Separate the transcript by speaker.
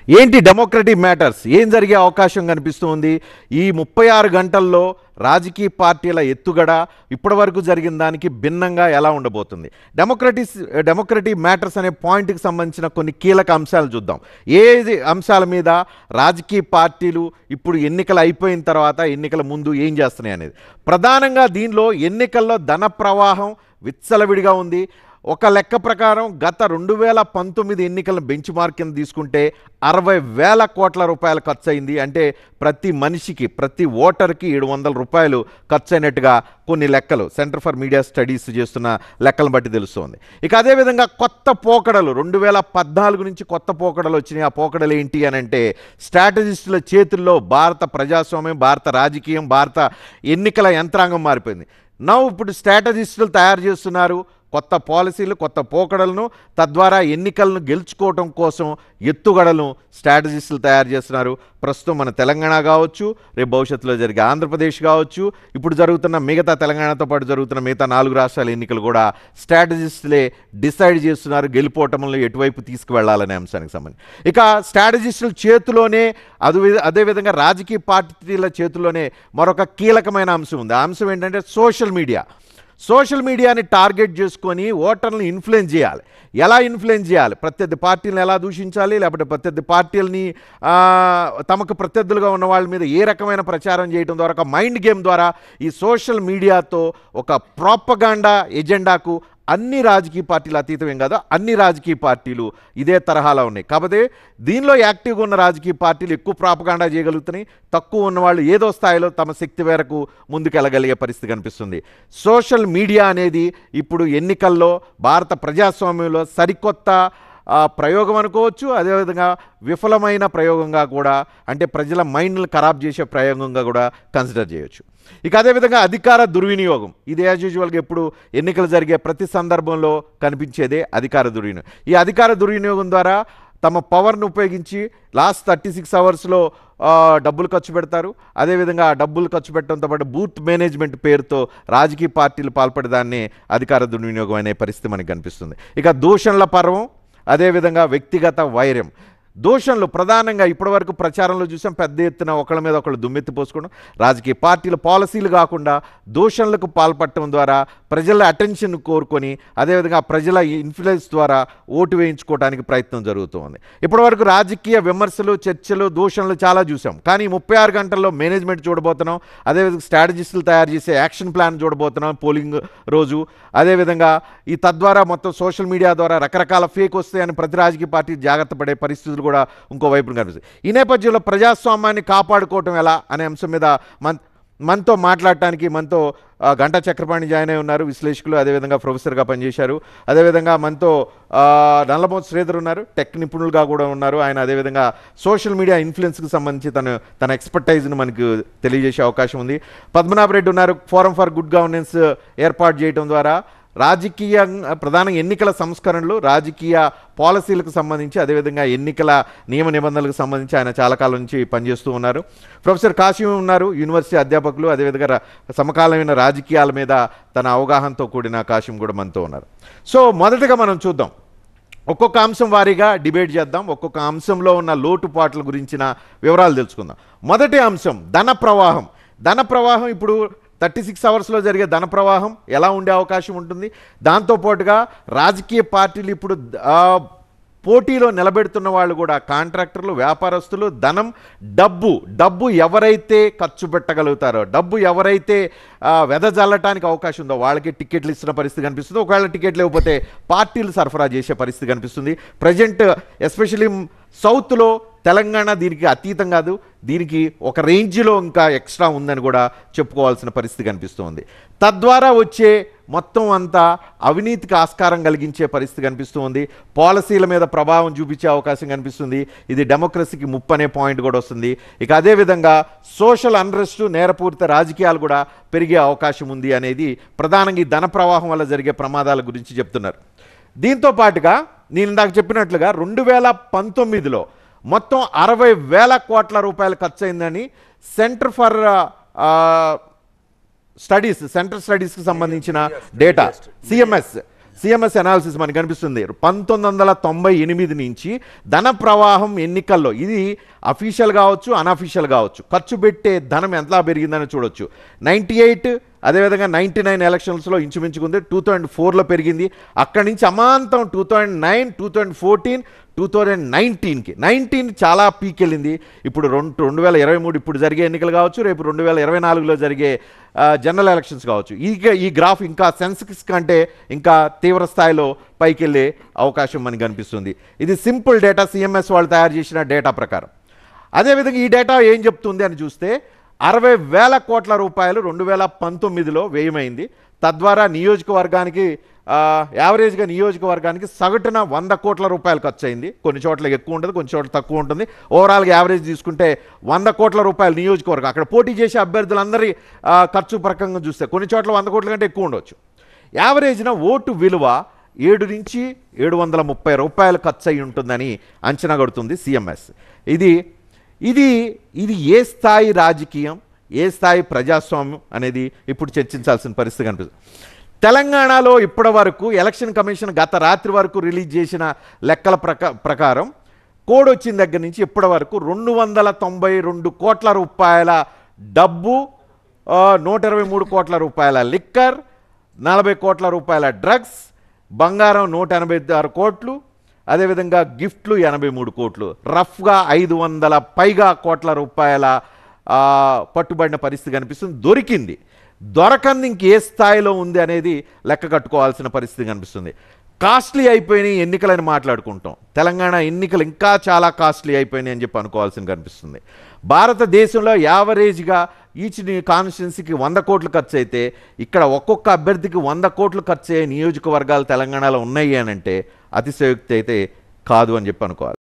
Speaker 1: ఏంటి democratic matters ఏం జరిగే అవకాశం కనిపిస్తుంది ఈ ముప్పై ఆరు గంటల్లో రాజకీయ పార్టీల ఎత్తుగడ ఇప్పటివరకు జరిగిన దానికి భిన్నంగా ఎలా ఉండబోతుంది డెమోక్రటిస్ డెమోక్రటిక్ మ్యాటర్స్ అనే పాయింట్కి సంబంధించిన కొన్ని కీలక అంశాలు చూద్దాం ఏ అంశాల మీద రాజకీయ పార్టీలు ఇప్పుడు ఎన్నికలు అయిపోయిన తర్వాత ఎన్నికల ముందు ఏం చేస్తున్నాయి అనేది ప్రధానంగా దీనిలో ఎన్నికల్లో ధన ప్రవాహం విచ్చలవిడిగా ఉంది ఒక లెక్క ప్రకారం గత రెండు వేల పంతొమ్మిది ఎన్నికలను బెంచ్ మార్క్ కింద తీసుకుంటే అరవై వేల కోట్ల రూపాయలు ఖర్చు అయింది అంటే ప్రతి మనిషికి ప్రతి ఓటర్కి ఏడు వందల రూపాయలు ఖర్చు అయినట్టుగా కొన్ని లెక్కలు సెంటర్ ఫర్ మీడియా స్టడీస్ చేస్తున్న లెక్కలను బట్టి తెలుస్తోంది ఇక అదేవిధంగా కొత్త పోకడలు రెండు వేల పద్నాలుగు నుంచి కొత్త పోకడలు వచ్చినాయి ఆ పోకడలు ఏంటి అని అంటే స్ట్రాటజిస్టుల చేతుల్లో భారత ప్రజాస్వామ్యం భారత రాజకీయం భారత ఎన్నికల యంత్రాంగం మారిపోయింది నవ్వు ఇప్పుడు స్ట్రాటజిస్టులు తయారు చేస్తున్నారు కొత్త పాలసీలు కొత్త పోకడలను తద్వారా ఎన్నికలను గెలుచుకోవటం కోసం ఎత్తుగడలను స్ట్రాటజిస్టులు తయారు చేస్తున్నారు ప్రస్తుతం మన తెలంగాణ కావచ్చు రేపు భవిష్యత్తులో జరిగే ఆంధ్రప్రదేశ్ కావచ్చు ఇప్పుడు జరుగుతున్న మిగతా తెలంగాణతో పాటు జరుగుతున్న మిగతా నాలుగు రాష్ట్రాల ఎన్నికలు కూడా స్ట్రాటజిస్టులే డిసైడ్ చేస్తున్నారు గెలుపోవటంలో ఎటువైపు తీసుకువెళ్లాలనే అంశానికి సంబంధించి ఇక స్ట్రాటజిస్టుల చేతిలోనే అదే అదేవిధంగా రాజకీయ పార్టీల చేతిలోనే మరొక కీలకమైన అంశం ఉంది ఆ అంశం ఏంటంటే సోషల్ మీడియా సోషల్ మీడియాని టార్గెట్ చేసుకొని ఓటర్లను ఇన్ఫ్లుయెన్స్ చేయాలి ఎలా ఇన్ఫ్లుయెన్స్ చేయాలి ప్రత్యర్థి పార్టీలను ఎలా దూషించాలి లేకపోతే ప్రత్యర్థి పార్టీలని ఆ, తమకు ప్రత్యర్థులుగా ఉన్న వాళ్ళ మీద ఏ రకమైన ప్రచారం చేయడం ద్వారా ఒక మైండ్ గేమ్ ద్వారా ఈ సోషల్ మీడియాతో ఒక ప్రాపగాండా ఎజెండాకు అన్ని రాజకీయ పార్టీలు అతీతం ఏం కాదు అన్ని రాజకీయ పార్టీలు ఇదే తరహాలో ఉన్నాయి కాకపోతే దీనిలో యాక్టివ్గా ఉన్న రాజకీయ పార్టీలు ఎక్కువ ప్రాపగాండా చేయగలుగుతున్నాయి తక్కువ ఉన్న వాళ్ళు ఏదో స్థాయిలో తమ శక్తి మేరకు ముందుకెళ్ళగలిగే పరిస్థితి కనిపిస్తుంది సోషల్ మీడియా అనేది ఇప్పుడు ఎన్నికల్లో భారత ప్రజాస్వామ్యంలో సరికొత్త ఆ, ప్రయోగం అనుకోవచ్చు అదేవిధంగా విఫలమైన ప్రయోగంగా కూడా అంటే ప్రజల మైండ్ని ఖరాబ్ చేసే ప్రయోగంగా కూడా కన్సిడర్ చేయొచ్చు ఇక అదేవిధంగా అధికార దుర్వినియోగం ఇది యాజ్ యూజువల్గా ఎప్పుడు ఎన్నికలు జరిగే ప్రతి సందర్భంలో కనిపించేదే అధికార దుర్వినియోగం ఈ అధికార దుర్వినియోగం ద్వారా తమ పవర్ను ఉపయోగించి లాస్ట్ థర్టీ సిక్స్ అవర్స్లో డబ్బులు ఖర్చు పెడతారు అదేవిధంగా ఆ డబ్బులు ఖర్చు పెట్టడంతో పాటు బూత్ మేనేజ్మెంట్ పేరుతో రాజకీయ పార్టీలు పాల్పడేదాన్ని అధికార దుర్వినియోగం అనే పరిస్థితి మనకు కనిపిస్తుంది ఇక దూషణల పర్వం అదేవిధంగా వ్యక్తిగత వైరం దూషణలు ప్రధానంగా ఇప్పటివరకు ప్రచారంలో చూసాం పెద్ద ఎత్తున ఒకళ్ళ మీద ఒకళ్ళు దుమ్మెత్తి పోసుకోవడం రాజకీయ పార్టీల పాలసీలు కాకుండా దూషణలకు పాల్పడటం ద్వారా ప్రజల అటెన్షన్ కోరుకొని అదేవిధంగా ప్రజల ఇన్ఫ్లుయెన్స్ ద్వారా ఓటు వేయించుకోవడానికి ప్రయత్నం జరుగుతుంది ఇప్పటివరకు రాజకీయ విమర్శలు చర్చలు దూషణలు చాలా చూసాం కానీ ముప్పై ఆరు గంటల్లో మేనేజ్మెంట్ చూడబోతున్నాం అదేవిధంగా స్ట్రాటజిస్టులు తయారు చేసే యాక్షన్ ప్లాన్ చూడబోతున్నాం పోలింగ్ రోజు అదేవిధంగా ఈ తద్వారా మొత్తం సోషల్ మీడియా ద్వారా రకరకాల ఫేక్ వస్తాయని ప్రతి రాజకీయ పార్టీ జాగ్రత్త పడే పరిస్థితులు కూడా ఇంకో వైపున కనిపిస్తాయి ఈ నేపథ్యంలో ప్రజాస్వామ్యాన్ని కాపాడుకోవటం ఎలా అనే అంశం మీద మన మనతో మాట్లాడటానికి మనతో ఆ, గంటా చక్రపాణి జాయిన్ అయి ఉన్నారు విశ్లేషకులు అదేవిధంగా ప్రొఫెసర్గా పనిచేశారు అదేవిధంగా మనతో ఆ, నల్లమోతు శ్రీధర్ ఉన్నారు టెక్ నిపుణులుగా కూడా ఉన్నారు ఆయన అదేవిధంగా సోషల్ మీడియా ఇన్ఫ్లుయెన్స్కి సంబంధించి తను తన ఎక్స్పర్టైజ్ను మనకు తెలియజేసే అవకాశం ఉంది పద్మనాభ రెడ్డి ఉన్నారు ఫోరం ఫర్ గుడ్ గవర్నెన్స్ ఏర్పాటు చేయడం ద్వారా రాజకీయ ప్రధానంగా ఎన్నికల సంస్కరణలు రాజకీయ పాలసీలకు సంబంధించి అదేవిధంగా ఎన్నికల నియమ నిబంధనలకు సంబంధించి ఆయన చాలా కాలం నుంచి పనిచేస్తూ ఉన్నారు ప్రొఫెసర్ కాశీం ఉన్నారు యూనివర్సిటీ అధ్యాపకులు అదేవిధంగా రా- సమకాలీన రాజకీయాల మీద తన అవగాహనతో కూడిన కాశీం కూడా మనతో ఉన్నారు సో మొదటగా మనం చూద్దాం ఒక్కొక్క అంశం వారీగా డిబేట్ చేద్దాం ఒక్కొక్క అంశంలో ఉన్న లోటుపాట్ల గురించిన వివరాలు తెలుసుకుందాం మొదటి అంశం ధన ప్రవాహం ధన ప్రవాహం ఇప్పుడు థర్టీ సిక్స్ అవర్స్లో జరిగే ధన ప్రవాహం ఎలా ఉండే అవకాశం ఉంటుంది దాంతోపాటుగా రాజకీయ పార్టీలు ఇప్పుడు ఆ, పోటీలో నిలబెడుతున్న వాళ్ళు కూడా కాంట్రాక్టర్లు వ్యాపారస్తులు ధనం డబ్బు డబ్బు ఎవరైతే ఖర్చు పెట్టగలుగుతారో డబ్బు ఎవరైతే ఆ, వెదజల్లటానికి అవకాశం ఉందో వాళ్ళకి టికెట్లు ఇస్తున్న పరిస్థితి కనిపిస్తుంది ఒకవేళ టికెట్ లేకపోతే పార్టీలు సరఫరా చేసే పరిస్థితి కనిపిస్తుంది ప్రజెంట్ ఎస్పెషలీ సౌత్లో తెలంగాణ దీనికి అతీతం కాదు దీనికి ఒక రేంజ్లో ఇంకా ఎక్స్ట్రా ఉందని కూడా చెప్పుకోవాల్సిన పరిస్థితి కనిపిస్తుంది తద్వారా వచ్చే మొత్తం అంతా అవినీతికి ఆస్కారం కలిగించే పరిస్థితి కనిపిస్తుంది పాలసీల మీద ప్రభావం చూపించే అవకాశం కనిపిస్తుంది ఇది డెమోక్రసీకి ముప్పు అనే పాయింట్ కూడా వస్తుంది ఇక అదేవిధంగా సోషల్ అన్రెస్ట్ నేరపూరిత రాజకీయాలు కూడా పెరిగే అవకాశం ఉంది అనేది ప్రధానంగా ఈ ధన ప్రవాహం వల్ల జరిగే ప్రమాదాల గురించి చెప్తున్నారు దీంతో పాటుగా నేను ఇందాక చెప్పినట్లుగా రెండు వేల పంతొమ్మిదిలో మొత్తం అరవై వేల కోట్ల రూపాయలు ఖర్చు అయిందని సెంటర్ ఫర్ స్టడీస్ సెంటర్ స్టడీస్కి సంబంధించిన డేటా సిఎంఎస్ సిఎంఎస్ అనాలిసిస్ మనకు కనిపిస్తుంది పంతొమ్మిది వందల తొంభై ఎనిమిది నుంచి ధన ప్రవాహం ఎన్నికల్లో ఇది అఫీషియల్ కావచ్చు అన్అఫీషియల్ కావచ్చు ఖర్చు పెట్టే ధనం ఎంతలా పెరిగిందని చూడొచ్చు నైంటీ ఎయిట్ అదేవిధంగా నైంటీ నైన్ ఎలక్షన్స్లో ఇంచుమించుకుంది టూ థౌజండ్ ఫోర్లో పెరిగింది అక్కడి నుంచి అమాంతం two thousand nine two thousand fourteen two thousand నైన్టీన్కి నైన్టీన్ చాలా పీక్ వెళ్ళింది ఇప్పుడు రెండు రెండు వేల ఇరవై మూడు ఇప్పుడు జరిగే ఎన్నికలు కావచ్చు రేపు రెండు వేల ఇరవై నాలుగులో జరిగే ఆ, జనరల్ ఎలక్షన్స్ కావచ్చు ఈ ఈ గ్రాఫ్ ఇంకా సెన్సెక్స్ కంటే ఇంకా తీవ్ర స్థాయిలో పైకి వెళ్ళే అవకాశం మనకి కనిపిస్తుంది ఇది సింపుల్ డేటా సిఎంఎస్ వాళ్ళు తయారు చేసిన డేటా ప్రకారం అదేవిధంగా ఈ డేటా ఏం చెప్తుంది అని చూస్తే అరవై వేల కోట్ల రూపాయలు రెండు వేల పంతొమ్మిదిలో వ్యయమైంది తద్వారా నియోజకవర్గానికి ఆ, యావరేజ్గా నియోజకవర్గానికి సగటున వంద కోట్ల రూపాయలు ఖర్చు అయింది కొన్ని చోట్ల ఎక్కువ ఉంటుంది కొన్ని చోట్ల తక్కువ ఉంటుంది ఓవరాల్గా యావరేజ్ తీసుకుంటే వంద కోట్ల రూపాయలు నియోజకవర్గం అక్కడ పోటీ చేసే అభ్యర్థులందరి ఆ, ఖర్చు ప్రకంగా చూస్తే కొన్ని చోట్ల వంద కోట్ల కంటే ఎక్కువ ఉండొచ్చు యావరేజ్న ఓటు విలువ ఏడు నుంచి ఏడు వందల ముప్పై రూపాయలు ఖర్చు అయి ఉంటుందని అంచనా కడుతుంది సిఎంఎస్ ఇది ఇది ఇది ఏ స్థాయి రాజకీయం ఏ స్థాయి ప్రజాస్వామ్యం అనేది ఇప్పుడు చర్చించాల్సిన పరిస్థితి కనిపిస్తుంది తెలంగాణలో ఇప్పటి వరకు ఎలక్షన్ కమిషన్ గత రాత్రి వరకు రిలీజ్ చేసిన లెక్కల ప్రక ప్రకారం కోడ్ వచ్చిన దగ్గర నుంచి ఇప్పటి వరకు రెండు వందల తొంభై రెండు కోట్ల రూపాయల డబ్బు ఆ, నూట ఇరవై మూడు కోట్ల రూపాయల లిక్కర్ నలభై కోట్ల రూపాయల డ్రగ్స్ బంగారం నూట ఎనభై ఆరు కోట్లు అదేవిధంగా గిఫ్ట్లు ఎనభై మూడు కోట్లు రఫ్గా ఐదు వందల పైగా కోట్ల రూపాయల ఆ, పట్టుబడిన పరిస్థితి కనిపిస్తుంది దొరికింది దొరకంది ఇంకే స్థాయిలో ఉంది అనేది లెక్క కట్టుకోవాల్సిన పరిస్థితి కనిపిస్తుంది కాస్ట్లీ అయిపోయినాయి ఎన్నికలని మాట్లాడుకుంటాం తెలంగాణ ఎన్నికలు ఇంకా చాలా కాస్ట్లీ అయిపోయినాయి అని చెప్పి అనుకోవాల్సిన కనిపిస్తుంది భారతదేశంలో యావరేజ్గా ఈచ్ కాన్స్టిట్యున్సీకి వంద కోట్లు ఖర్చు అయితే ఇక్కడ ఒక్కొక్క అభ్యర్థికి వంద కోట్లు ఖర్చు అయ్యే నియోజకవర్గాలు తెలంగాణలో ఉన్నాయి అని అంటే అతిశయోక్తి అయితే కాదు అని చెప్పి అనుకోవాలి